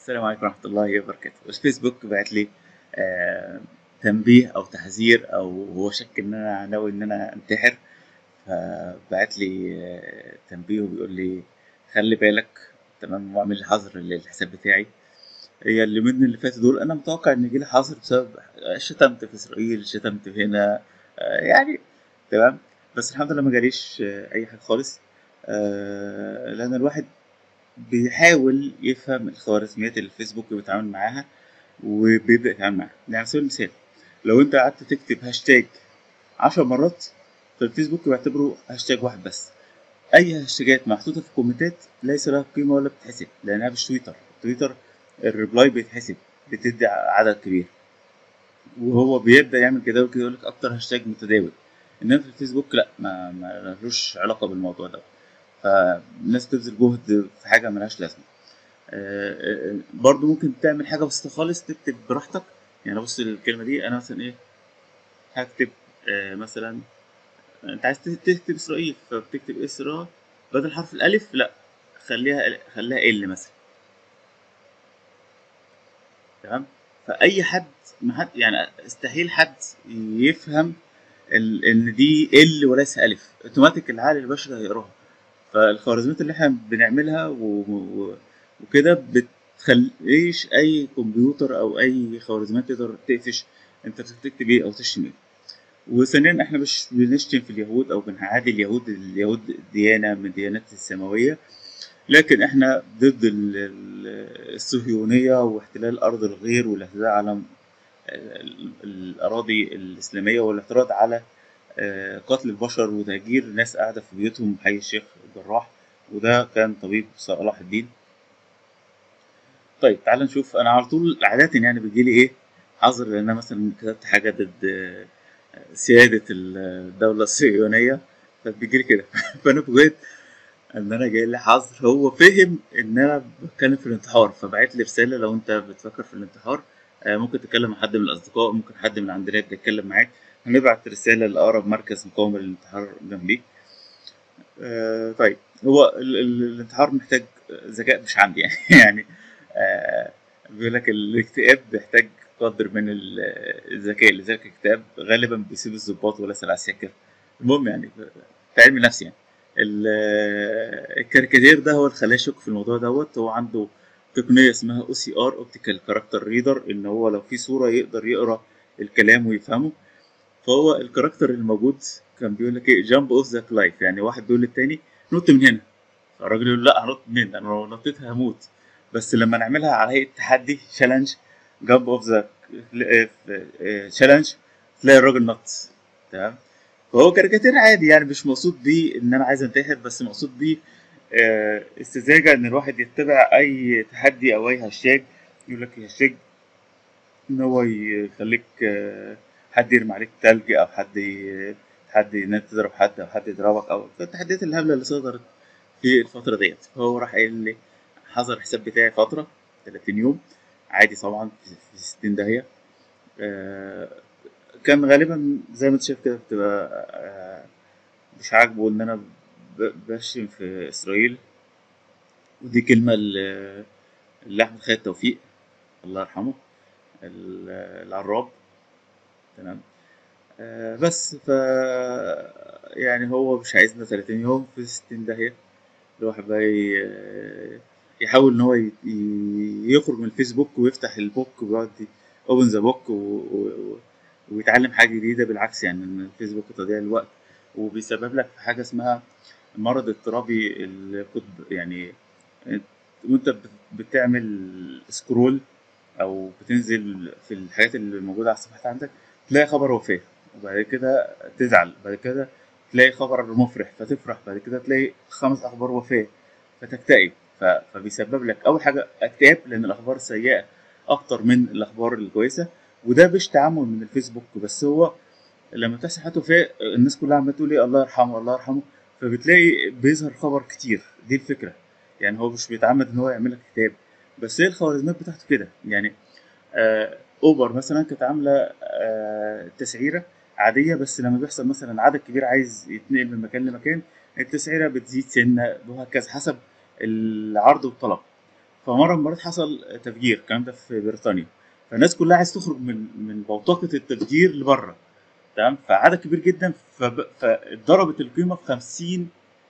السلام عليكم ورحمة الله وبركاته الفيسبوك بعت لي آه تنبيه أو تحذير أو هو شك إن أنا ناوي إن أنا أنتحر فبعت لي آه تنبيه وبيقول لي خلي بالك تمام واعمل لي حظر للحساب بتاعي هي اليومين اللي فاتوا دول أنا متوقع إن يجيلي حظر بسبب شتمت في إسرائيل شتمت هنا آه يعني تمام بس الحمد لله ما جاليش آه أي حاجة خالص آه لأن الواحد بيحاول يفهم الخوارزميات اللي الفيسبوك بيتعامل معاها وبيبدأ يتعامل معاها يعني على سبيل المثال لو انت قعدت تكتب هاشتاج عشر مرات فالفيسبوك بيعتبره هاشتاج واحد بس اي هاشتاجات محطوطة في الكومنتات ليس لها قيمة ولا بتتحسب لانها مش تويتر تويتر الريبلاي بيتحسب بتدي عدد كبير وهو بيبدأ يعمل جداول كده يقول لك اكتر هاشتاج متداول انما في الفيسبوك لا ما ما لهوش علاقة بالموضوع ده فالناس تبذل جهد في حاجه ملهاش لازمه برضو ممكن تعمل حاجه بسيطه خالص تكتب براحتك يعني بص الكلمه دي انا مثلا ايه هكتب مثلا انت عايز تكتب اسرائيل فبتكتب اسراء بدل حرف الالف لا خليها خليها ال مثلا تمام فاي حد ما حد يعني استحيل حد يفهم ان دي ال وليس الف اوتوماتيك العقل البشري هيقراها فالخوارزميات اللي احنا بنعملها و... و... وكده بتخليش اي كمبيوتر او اي خوارزميات تقدر تقفش انت بتكتب ايه او تشتم ايه وثانيا احنا مش بنشتم في اليهود او بنعادي اليهود اليهود ديانه من الديانات السماويه لكن احنا ضد الصهيونيه واحتلال ارض الغير والاعتداء على الاراضي الاسلاميه والاعتراض على قتل البشر وتهجير ناس قاعدة في بيوتهم حي الشيخ الجراح وده كان طبيب صلاح الدين طيب تعال نشوف انا على طول عادة يعني بيجيلي ايه حظر لان انا مثلا كتبت حاجة ضد سيادة الدولة الصهيونية فبيجيلي كده فانا فوجئت ان انا جاي لي حظر هو فهم ان انا بتكلم في الانتحار فبعت لي رسالة لو انت بتفكر في الانتحار ممكن تتكلم مع حد من الاصدقاء ممكن حد من عندنا يتكلم معاك هنبعت رسالة لأقرب مركز مقاومة للانتحار جنبي آه طيب هو ال ال الانتحار محتاج ذكاء مش عندي يعني يعني آه بيقول لك الاكتئاب بيحتاج قدر من الذكاء لذلك الاكتئاب غالبا بيسيب الضباط وليس العساكر المهم يعني في علم النفس يعني الكاريكاتير ده هو اللي خلاه يشك في الموضوع دوت هو عنده تقنية اسمها او سي ار اوبتيكال كاركتر ريدر ان هو لو في صورة يقدر يقرا الكلام ويفهمه فهو الكاركتر الموجود كان بيقول لك ايه جامب اوف ذا كلايف يعني واحد بيقول للتاني نط من هنا الراجل يقول لا هنط منين انا لو نطيت هموت بس لما نعملها على هيئه تحدي تشالنج جامب اوف ذا تشالنج تلاقي الراجل نط تمام فهو كاريكاتير عادي يعني مش مقصود بيه ان انا عايز انتحر بس مقصود بيه استزاجه ان الواحد يتبع اي تحدي او اي هاشتاج يقول لك هاشتاج ان هو يخليك حد يرمي عليك تلج او حد ي... حد ان انت تضرب حد او حد يضربك او التحديات الهبله اللي صدرت في الفتره ديت فهو راح قايل لي حظر الحساب بتاعي فتره 30 يوم عادي طبعا في 60 داهيه آه كان غالبا زي ما انت شايف كده بتبقى آه مش عاجبه ان انا بشتم في اسرائيل ودي كلمه لاحمد خالد توفيق الله يرحمه العراب تمام آه بس ف يعني هو مش عايزنا 30 يوم في 60 داهية الواحد بقى يحاول ان هو يخرج من الفيسبوك ويفتح البوك ويقعد اوبن ذا بوك ويتعلم حاجة جديدة بالعكس يعني ان الفيسبوك تضييع الوقت وبيسبب لك حاجة اسمها مرض اضطرابي القطب يعني وانت بتعمل سكرول او بتنزل في الحاجات اللي موجودة على الصفحات عندك تلاقي خبر وفاة وبعد كده تزعل بعد كده تلاقي خبر مفرح فتفرح بعد كده تلاقي خمس أخبار وفاة فتكتئب فبيسبب لك أول حاجة اكتئاب لأن الأخبار السيئة أكتر من الأخبار الكويسة وده مش تعامل من الفيسبوك بس هو لما بتحصل حاجة وفاة الناس كلها عمالة تقول إيه الله يرحمه الله يرحمه فبتلاقي بيظهر خبر كتير دي الفكرة يعني هو مش بيتعمد إن هو يعمل لك كتاب بس هي الخوارزميات بتاعته كده يعني آه اوبر مثلا كانت عامله آه تسعيره عاديه بس لما بيحصل مثلا عدد كبير عايز يتنقل من مكان لمكان التسعيره بتزيد سنه وهكذا حسب العرض والطلب فمره من المرات حصل تفجير الكلام ده في بريطانيا فالناس كلها عايز تخرج من من بوتقه التفجير لبره تمام فعدد كبير جدا فب... فاتضربت القيمه في 50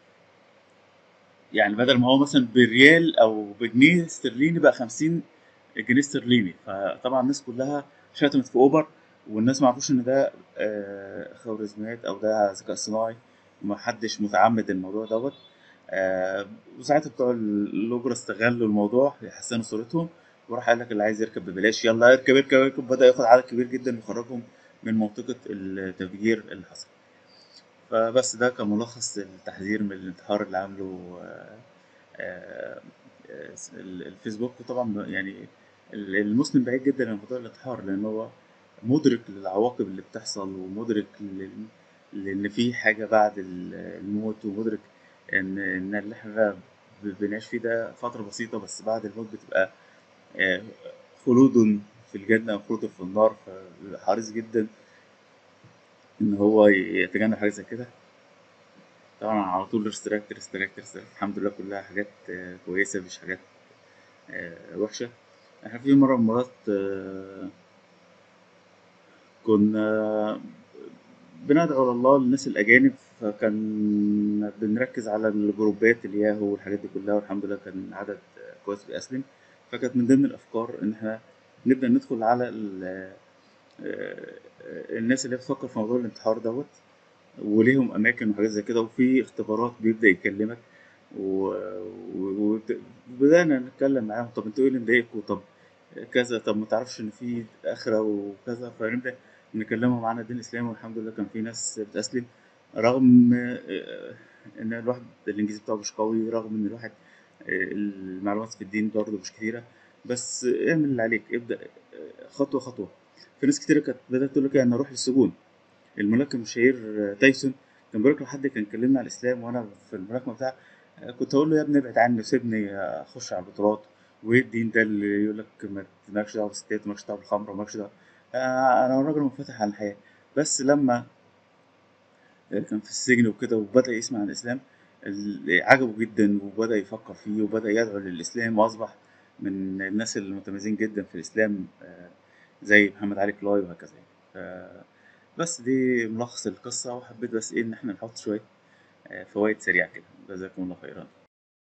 يعني بدل ما هو مثلا بريال او بجنيه استرليني بقى 50 جنيه استرليني فطبعا الناس كلها شتمت في اوبر والناس ما عرفوش ان ده آه، خوارزميات او ده ذكاء صناعي ما حدش متعمد الموضوع دوت آه، وساعتها بتوع الاوبرا استغلوا الموضوع يحسنوا صورتهم وراح قال لك اللي عايز يركب ببلاش يلا اركب اركب اركب بدا ياخد عدد كبير جدا يخرجهم من منطقه التفجير اللي حصل فبس ده كان ملخص التحذير من الانتحار اللي عامله آه، آه، آه، الفيسبوك وطبعا يعني المسلم بعيد جدا عن موضوع الانتحار لان هو مدرك للعواقب اللي بتحصل ومدرك لل- لان في حاجه بعد الموت ومدرك ان ان اللي احنا ب- بنعيش فيه ده فتره بسيطه بس بعد الموت بتبقى آه، خلود في الجنه وخلود في النار فبيبقى حريص جدا ان هو يتجنب حاجه زي كده طبعا على طول ريستراكت ريستراكت ريستراكت الحمد لله كلها حاجات آه، كويسه مش حاجات آه، وحشه احنا في مره من المرات آه، كنا بندعو على الله للناس الأجانب فكان بنركز على الجروبات الياهو والحاجات دي كلها والحمد لله كان عدد كويس بيأسلم فكانت من ضمن الأفكار إن إحنا نبدأ ندخل على ال- آه، الناس اللي بتفكر في موضوع الانتحار دوت وليهم أماكن وحاجات زي كده وفي اختبارات بيبدأ يكلمك وبدأنا نتكلم معاهم طب انتوا ايه اللي مضايقكم طب كذا طب ما تعرفش ان في آخرة وكذا فنبدأ نكلمهم عن الدين الإسلامي والحمد لله كان في ناس بتسلم رغم آه، ان الواحد الانجليزي بتاعه مش قوي رغم ان الواحد آه، المعلومات في الدين برضه مش كتيرة بس اعمل اللي عليك ابدأ آه، خطوة خطوة في ناس كتيرة كانت بدأت تقول لك انا اروح للسجون الملاكم الشهير آه، تايسون كان بيقول لك لو حد كان كلمني على الاسلام وانا في الملاكمه بتاع آه، كنت اقول له يا ابني ابعد عني سيبني اخش على البطولات وايه الدين ده اللي يقول لك ما مالكش دعوه بالستات ومالكش دعوه بالخمر ومالكش دعوه آه، انا راجل منفتح على الحياه بس لما آه، كان في السجن وكده وبدا يسمع عن الاسلام ال- عجبه جدا وبدا يفكر فيه وبدا يدعو للاسلام واصبح من الناس المتميزين جدا في الاسلام آه، زي محمد علي كلاي وهكذا يعني. ف- بس دي ملخص القصة وحبيت بس ايه ان احنا نحط شوية آه، فوائد سريعة كده جزاكم الله خيرا